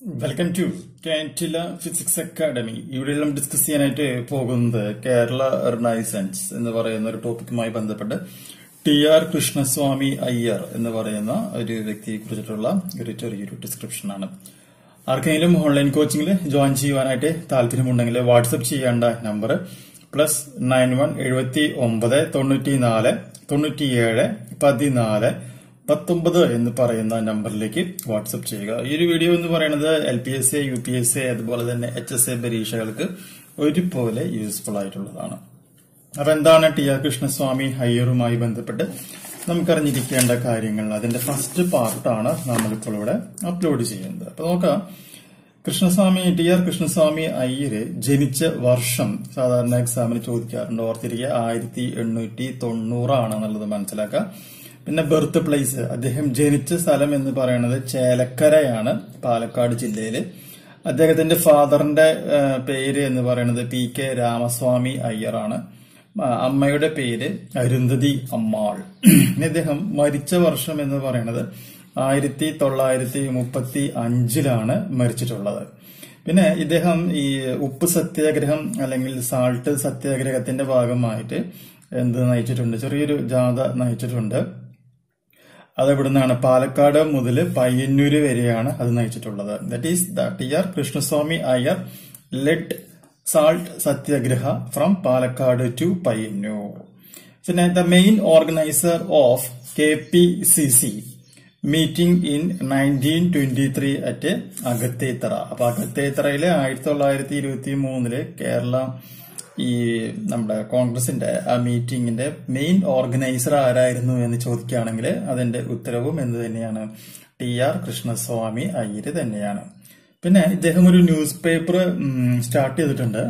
welcome to കാൻറ്റില physics academy ഇവിടെ നമ്മൾ ഡിസ്കസ് ചെയ്യാനായിട്ട് പോകുന്നത് കേരള റിനൈസൻസ് എന്ന് പറയുന്ന ഒരു ടോപ്പിക്കുമായി ബന്ധപ്പെട്ട് ടി ആർ കൃഷ്ണസ്വാമി അയ്യർ എന്ന് പറയുന്ന ഒരു വ്യക്തിയെ കുറിച്ചിട്ടുള്ള ഒരു ചെറിയൊരു ഡിസ്ക്രിപ്ഷനാണ് ആർക്കെങ്കിലും ഓൺലൈൻ കോച്ചിങ്ങിൽ ജോയിൻ ചെയ്യുവാനായിട്ട് താല്പര്യമുണ്ടെങ്കിൽ വാട്സപ്പ് ചെയ്യേണ്ട നമ്പർ പ്ലസ് നയൻ വൺ എഴുപത്തി ഒമ്പത് തൊണ്ണൂറ്റി നാല് തൊണ്ണൂറ്റിയേഴ് പതിനാല് പത്തൊമ്പത് എന്ന് പറയുന്ന നമ്പറിലേക്ക് വാട്സപ്പ് ചെയ്യുക ഈ ഒരു വീഡിയോ എന്ന് പറയുന്നത് L P S A U P S A അതുപോലെ തന്നെ എച്ച് എസ് എ പരീക്ഷകൾക്ക് ഒരുപോലെ യൂസ്ഫുൾ ആയിട്ടുള്ളതാണ് അപ്പൊ എന്താണ് ടി ആർ കൃഷ്ണസ്വാമി ഹയ്യറുമായി ബന്ധപ്പെട്ട് നമുക്കറിഞ്ഞിരിക്കേണ്ട കാര്യങ്ങൾ അതിന്റെ ഫസ്റ്റ് പാർട്ടാണ് നമ്മളിപ്പോൾ ഇവിടെ അപ്ലോഡ് ചെയ്യുന്നത് അപ്പൊ നോക്കാം കൃഷ്ണസ്വാമി ടി ആർ കൃഷ്ണസ്വാമി അയ്യര് ജനിച്ച വർഷം സാധാരണ എക്സാമിന് ചോദിക്കാറുണ്ട് ഓർത്തിരിക്കുക ആയിരത്തി എണ്ണൂറ്റി തൊണ്ണൂറാണെന്നുള്ളത് മനസ്സിലാക്കുക പിന്നെ ബർത്ത് പ്ലേസ് അദ്ദേഹം ജനിച്ച സ്ഥലം എന്ന് പറയുന്നത് ചേലക്കരയാണ് പാലക്കാട് ജില്ലയില് അദ്ദേഹത്തിന്റെ ഫാദറിന്റെ പേര് എന്ന് പറയുന്നത് പി കെ രാമസ്വാമി അയ്യറാണ് അമ്മയുടെ പേര് അരുന്ധതി അമ്മാൾ ഇനി അദ്ദേഹം മരിച്ച വർഷം എന്ന് പറയുന്നത് ആയിരത്തി തൊള്ളായിരത്തി മുപ്പത്തി അഞ്ചിലാണ് മരിച്ചിട്ടുള്ളത് പിന്നെ ഇദ്ദേഹം ഈ ഉപ്പ് സത്യാഗ്രഹം അല്ലെങ്കിൽ സാൾട്ട് സത്യാഗ്രഹത്തിന്റെ ഭാഗമായിട്ട് എന്ത് നയിച്ചിട്ടുണ്ട് ചെറിയൊരു ജാഥ നയിച്ചിട്ടുണ്ട് അത് ഇവിടുന്നാണ് പാലക്കാട് മുതൽ പയ്യന്നൂര് വരെയാണ് അത് നയിച്ചിട്ടുള്ളത് that is the T R Krishnaswamy Iyer led salt satyagraha from Palakkad to Payyanur പിന്നെ the main organiser of K P C C meeting in nineteen twenty three at Akathethara അപ്പൊ അഗത്തേത്തറയിലെ ആയിരത്തി തൊള്ളായിരത്തി ഇരുപത്തി മൂന്നില് കേരള ഈ നമ്മുടെ കോൺഗ്രസിന്റെ ആ മീറ്റിംഗിന്റെ മെയിൻ ഓർഗനൈസർ ആരായിരുന്നു എന്ന് ചോദിക്കുകയാണെങ്കിൽ അതിന്റെ ഉത്തരവും എന്ത് തന്നെയാണ് ടി ആർ കൃഷ്ണസ്വാമി അയ്യര് തന്നെയാണ് പിന്നെ ഇദ്ദേഹം ഒരു ന്യൂസ് പേപ്പർ സ്റ്റാർട്ട് ചെയ്തിട്ടുണ്ട്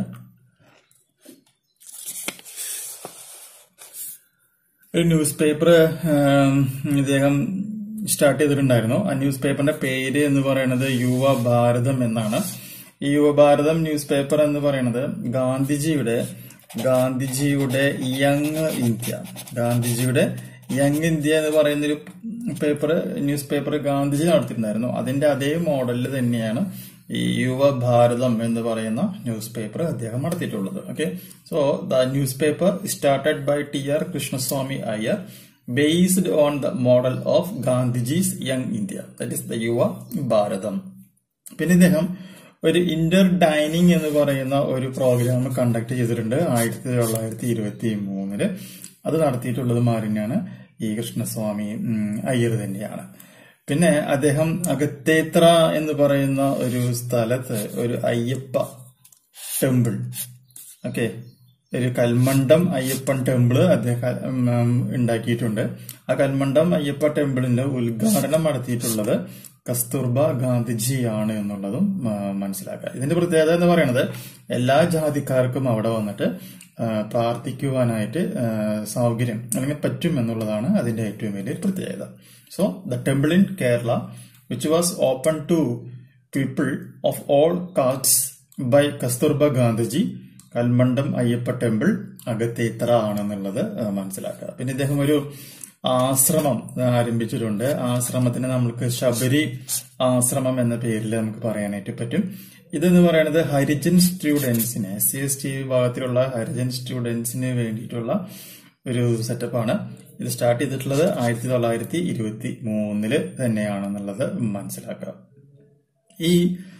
ഒരു ന്യൂസ് പേപ്പർ ഇദ്ദേഹം സ്റ്റാർട്ട് ചെയ്തിട്ടുണ്ടായിരുന്നു ആ ന്യൂസ് പേപ്പറിന്റെ പേര് എന്ന് പറയുന്നത് യുവ ഭാരതം എന്നാണ് ഈ യുവഭാരതം ന്യൂസ് പേപ്പർ എന്ന് പറയുന്നത് ഗാന്ധിജിയുടെ ഗാന്ധിജിയുടെ യങ് ഇന്ത്യ ഗാന്ധിജിയുടെ യങ് ഇന്ത്യ എന്ന് പറയുന്ന ഒരു പേപ്പർ ന്യൂസ് പേപ്പർ ഗാന്ധിജി നടത്തിയിട്ടുണ്ടായിരുന്നു അതിന്റെ അതേ മോഡലിൽ തന്നെയാണ് ഈ യുവഭാരതം എന്ന് പറയുന്ന ന്യൂസ് പേപ്പർ അദ്ദേഹം നടത്തിയിട്ടുള്ളത് okay so the news paper started by T R Krishnaswamy Iyer based on the model of Gandhiji's Young India that is the Yuva Bharatam പിന്നെ ഇദ്ദേഹം ഒരു ഇന്റർ ഡൈനിങ് എന്ന് പറയുന്ന ഒരു പ്രോഗ്രാം കണ്ടക്ട് ചെയ്തിട്ടുണ്ട് ആയിരത്തി തൊള്ളായിരത്തി ഇരുപത്തി മൂന്നില് അത് നടത്തിയിട്ടുള്ളത് മാറിനാണ് ഈ കൃഷ്ണസ്വാമി അയ്യർ തന്നെയാണ് പിന്നെ അദ്ദേഹം അകത്തേത്ര എന്ന് പറയുന്ന ഒരു സ്ഥലത്ത് ഒരു അയ്യപ്പ ടെമ്പിൾ ഓക്കെ ഒരു കൽമണ്ഡം അയ്യപ്പൻ ടെമ്പിള് അദ്ദേഹം ഉണ്ടാക്കിയിട്ടുണ്ട് ആ കൽമണ്ഡം അയ്യപ്പ ടെമ്പിളിന്റെ ഉദ്ഘാടനം നടത്തിയിട്ടുള്ളത് കസ്തൂർബ ഗാന്ധിജിയാണ് എന്നുള്ളതും മനസ്സിലാക്കുക ഇതിന്റെ പ്രത്യേകത എന്ന് പറയുന്നത് എല്ലാ ജാതിക്കാർക്കും അവിടെ വന്നിട്ട് പ്രാർത്ഥിക്കുവാനായിട്ട് സൗകര്യം അല്ലെങ്കിൽ പറ്റും എന്നുള്ളതാണ് അതിന്റെ ഏറ്റവും വലിയ പ്രത്യേകത so the temple in Kerala which was open to people of all castes by Kasturba Gandhiji Kalmandam Ayyappa temple Akathethara ആണെന്നുള്ളത് മനസ്സിലാക്കുക പിന്നെ ഇദ്ദേഹം ഒരു ആശ്രമം ആരംഭിച്ചിട്ടുണ്ട് ആശ്രമത്തിന് നമുക്ക് ശബരി ആശ്രമം എന്ന പേരിൽ നമുക്ക് പറയാനായിട്ട് പറ്റും ഇതെന്ന് പറയുന്നത് ഹരിജൻ സ്റ്റുഡൻസിന് എസ് സി എസ് ടി വിഭാഗത്തിലുള്ള ഹരിജൻ സ്റ്റുഡൻസിന് വേണ്ടിയിട്ടുള്ള ഒരു സെറ്റപ്പാണ് ഇത് സ്റ്റാർട്ട് ചെയ്തിട്ടുള്ളത് ആയിരത്തി തൊള്ളായിരത്തി ഇരുപത്തി മൂന്നില് തന്നെയാണെന്നുള്ളത് മനസ്സിലാക്കുക ഈ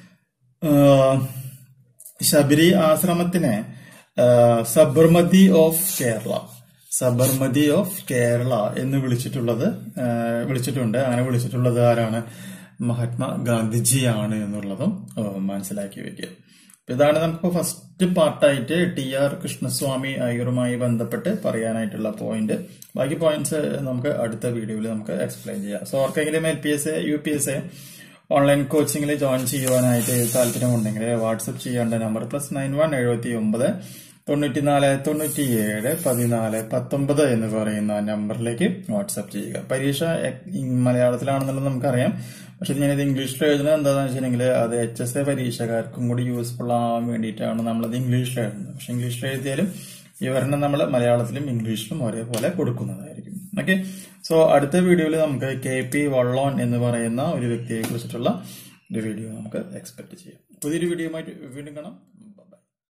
ശബരി ആശ്രമത്തിനെ സബർമതി ഓഫ് കേരള സബർമതി ഓഫ് കേരള എന്ന് വിളിച്ചിട്ടുള്ളത് വിളിച്ചിട്ടുണ്ട് അങ്ങനെ വിളിച്ചിട്ടുള്ളത് ആരാണ് മഹാത്മാ ഗാന്ധിജിയാണ് എന്നുള്ളതും മനസ്സിലാക്കി വെക്കുക ഇതാണ് നമുക്ക് ഫസ്റ്റ് പാർട്ടായിട്ട് ടി ആർ കൃഷ്ണസ്വാമി അയ്യറുമായി ബന്ധപ്പെട്ട് പറയാനായിട്ടുള്ള പോയിന്റ് ബാക്കി പോയിന്റ്സ് നമുക്ക് അടുത്ത വീഡിയോയിൽ നമുക്ക് എക്സ്പ്ലെയിൻ ചെയ്യാം സോ ആർക്കെങ്കിലും L P S A U P S A online കോച്ചിങ്ങിൽ ജോയിൻ ചെയ്യുവാനായിട്ട് താല്പര്യമുണ്ടെങ്കിൽ വാട്സപ്പ് ചെയ്യേണ്ട നമ്പർ പ്ലസ് നയൻ വൺ എഴുപത്തി ഒമ്പത് തൊണ്ണൂറ്റിനാല് തൊണ്ണൂറ്റിയേഴ് പതിനാല് പത്തൊമ്പത് എന്ന് പറയുന്ന നമ്പറിലേക്ക് വാട്സപ്പ് ചെയ്യുക പരീക്ഷ മലയാളത്തിലാണെന്നുള്ളത് നമുക്കറിയാം പക്ഷെ ഞാനിത് ഇംഗ്ലീഷിൽ എഴുതുന്നത് എന്താണെന്ന് വെച്ചിട്ടുണ്ടെങ്കിൽ അത് എച്ച് എസ് എ പരീക്ഷക്കാർക്കും കൂടി യൂസ്ഫുൾ ആവാൻ വേണ്ടിയിട്ടാണ് നമ്മളത് ഇംഗ്ലീഷിൽ എഴുതുന്നത് പക്ഷെ ഇംഗ്ലീഷിൽ എഴുതിയാലും വിവരണം നമ്മൾ മലയാളത്തിലും ഇംഗ്ലീഷിലും ഒരേപോലെ കൊടുക്കുന്നതായിരിക്കും ഓക്കെ സോ അടുത്ത വീഡിയോയിൽ നമുക്ക് കെ പി വള്ളോൻ എന്ന് പറയുന്ന ഒരു വ്യക്തിയെ കുറിച്ചിട്ടുള്ള ഒരു വീഡിയോ നമുക്ക് എക്സ്പെക്ട് ചെയ്യാം പുതിയൊരു വീഡിയോ ആയിട്ട് വീണ്ടും കാണാം